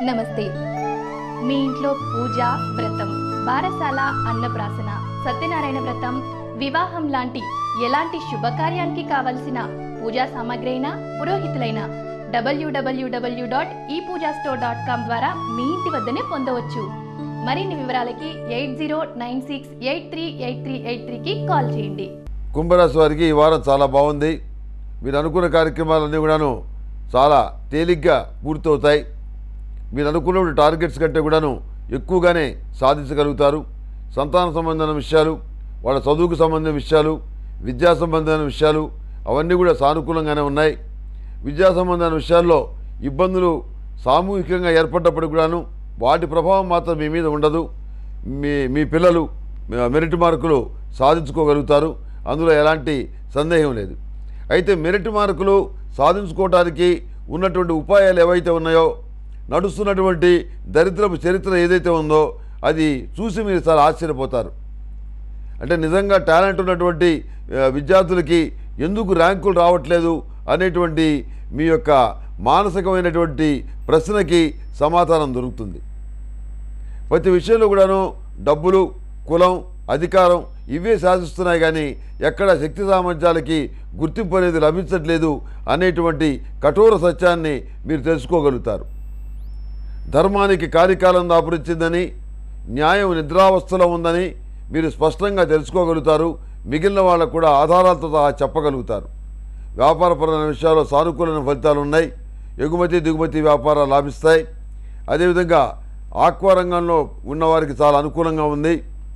నమస్తే మీ ఇంట్లో పూజ వ్రతం బారసాల అన్నప్రాసన సత్యనారాయణ వ్రతం వివాహం లాంటి ఎలాంటి శుభకార్యానికి కావలసిన పూజా సామాగ్రి అయినా పురోహితులైన డబ్ల్యూడబ్ల్యూడబ్ల్యూ డాట్ ఈ పూజా స్టోర్ డాట్ కామ్ ద్వారా మీ ఇంటి వద్దనే పొందవచ్చు మరిన్ని వివరాలకి eight zero nine six eight three eight three eight త్రీకి కాల్ చేయండి కుంభరాశి వారికి ఈ వారం చాలా బాగుంది మీరు అనుకున్న కార్యక్రమాలన్నీ కూడాను చాలా తేలిగ్గా పూర్తవుతాయి మీరు అనుకున్న టార్గెట్స్ కంటే కూడాను ఎక్కువగానే సాధించగలుగుతారు సంతాన సంబంధమైన విషయాలు వాళ్ళ చదువుకు సంబంధించిన విషయాలు విద్యా సంబంధమైన విషయాలు అవన్నీ కూడా సానుకూలంగానే ఉన్నాయి విద్యా సంబంధమైన విషయాల్లో ఇబ్బందులు సామూహికంగా ఏర్పడ్డప్పుడు కూడాను వాటి ప్రభావం మాత్రం మీ మీద ఉండదు మీ మీ పిల్లలు మెరిట్ మార్కులు సాధించుకోగలుగుతారు అందులో ఎలాంటి సందేహం లేదు అయితే మెరిట్ మార్కులు సాధించుకోవడానికి ఉన్నటువంటి ఉపాయాలు ఏవైతే ఉన్నాయో నడుస్తున్నటువంటి దరిద్రపు చరిత్ర ఏదైతే ఉందో అది చూసి మీరు చాలా ఆశ్చర్యపోతారు అంటే నిజంగా టాలెంట్ ఉన్నటువంటి ఆ, విద్యార్థులకి ఎందుకు ర్యాంకులు రావట్లేదు అనేటువంటి మీ యొక్క మానసికమైనటువంటి ప్రశ్నకి సమాధానం దొరుకుతుంది ప్రతి విషయంలో కూడాను డబ్బులు కులం అధికారం ఇవే శాసిస్తున్నాయి కానీ ఎక్కడ శక్తి సామర్థ్యాలకి గుర్తింపు అనేది లభించట్లేదు అనేటువంటి కఠోర సత్యాన్ని మీరు తెలుసుకోగలుగుతారు ధర్మానికి కార్యకాలం దాపురించిందని న్యాయం నిద్రావస్థలో ఉందని మీరు స్పష్టంగా తెలుసుకోగలుగుతారు మిగిలిన వాళ్ళకు కూడా ఆధారాలతో సహా చెప్పగలుగుతారు వ్యాపారపరమైన విషయాల్లో సానుకూలమైన ఫలితాలు ఉన్నాయి ఎగుమతి దిగుమతి వ్యాపారాలు లాభిస్తాయి అదేవిధంగా ఆక్వా రంగంలో ఉన్నవారికి చాలా అనుకూలంగా ఉంది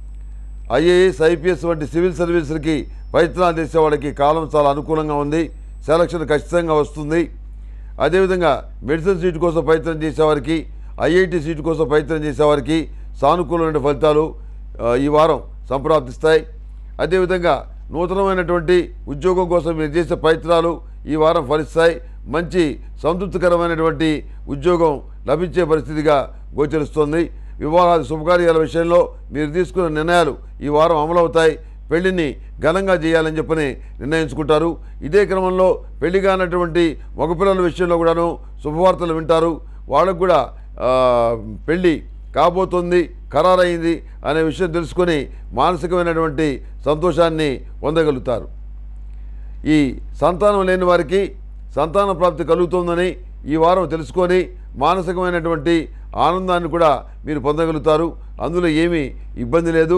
ఐఏఎస్ ఐపీఎస్ వంటి సివిల్ సర్వీసులకి ప్రయత్నాలు చేసే వాళ్ళకి కాలం చాలా అనుకూలంగా ఉంది సెలక్షన్ ఖచ్చితంగా వస్తుంది అదేవిధంగా మెడిసిన్ సీటు కోసం ప్రయత్నం చేసేవారికి ఐఐటి సీటు కోసం ప్రయత్నం చేసేవారికి సానుకూలమైన ఫలితాలు ఆ, ఈ వారం సంప్రాప్తిస్తాయి అదేవిధంగా నూతనమైనటువంటి ఉద్యోగం కోసం మీరు చేసే ప్రయత్నాలు ఈ వారం ఫలిస్తాయి మంచి సంతృప్తికరమైనటువంటి ఉద్యోగం లభించే పరిస్థితిగా గోచరిస్తుంది వివాహాది శుభకార్యాల విషయంలో మీరు తీసుకున్న నిర్ణయాలు ఈ వారం అమలవుతాయి పెళ్లిని ఘనంగా చేయాలని చెప్పని నిర్ణయించుకుంటారు ఇదే క్రమంలో పెళ్లి కానటువంటి మగపిల్లల విషయంలో కూడాను శుభవార్తలు వింటారు వాళ్ళకు కూడా ఆ, పెళ్ళి కాబోతుంది ఖరారైంది అనే విషయం తెలుసుకొని మానసికమైనటువంటి సంతోషాన్ని పొందగలుగుతారు ఈ సంతానం లేని వారికి సంతాన ప్రాప్తి కలుగుతుందని ఈ వారం తెలుసుకొని మానసికమైనటువంటి ఆనందాన్ని కూడా మీరు పొందగలుగుతారు అందులో ఏమీ ఇబ్బంది లేదు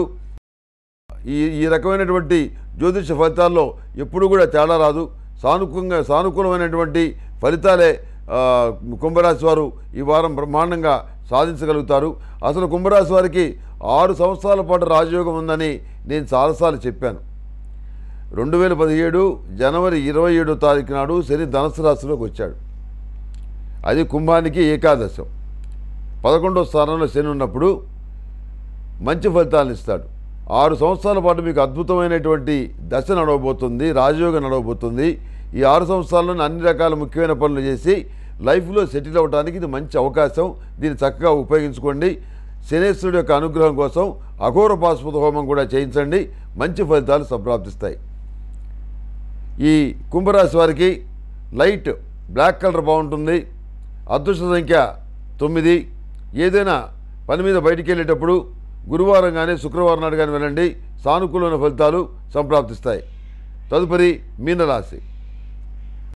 ఈ ఈ రకమైనటువంటి జ్యోతిష ఫలితాల్లో ఎప్పుడు కూడా తేడా రాదు సానుకూలంగా సానుకూలమైనటువంటి ఫలితాలే ఆ, కుంభరాశి వారు ఈ వారం బ్రహ్మాండంగా సాధించగలుగుతారు అసలు కుంభరాశి వారికి ఆరు సంవత్సరాల పాటు రాజయోగం ఉందని నేను చాలాసార్లు చెప్పాను రెండు వేల పదిహేడు జనవరి ఇరవై ఏడో తారీఖు నాడు శని ధనస్సు రాశిలోకి వచ్చాడు అది కుంభానికి ఏకాదశం పదకొండో స్థానంలో శని ఉన్నప్పుడు మంచి ఫలితాలను ఇస్తాడు ఆరు సంవత్సరాల పాటు మీకు అద్భుతమైనటువంటి దశ నడవబోతుంది రాజయోగం నడవబోతుంది ఈ ఆరు సంవత్సరాల్లో అన్ని రకాల ముఖ్యమైన పనులు చేసి లైఫ్లో సెటిల్ అవ్వడానికి ఇది మంచి అవకాశం దీన్ని చక్కగా ఉపయోగించుకోండి శనేశ్వరుడు యొక్క అనుగ్రహం కోసం అఘోర పాశుపత హోమం కూడా చేయించండి మంచి ఫలితాలు సంప్రాప్తిస్తాయి ఈ కుంభరాశి వారికి లైట్ బ్లాక్ కలర్ బాగుంటుంది అదృష్ట సంఖ్య తొమ్మిది ఏదైనా పని మీద బయటికి వెళ్ళేటప్పుడు గురువారం కానీ శుక్రవారం నాడు కానీ వెళ్ళండి సానుకూలమైన ఫలితాలు సంప్రాప్తిస్తాయి తదుపరి మీనరాశి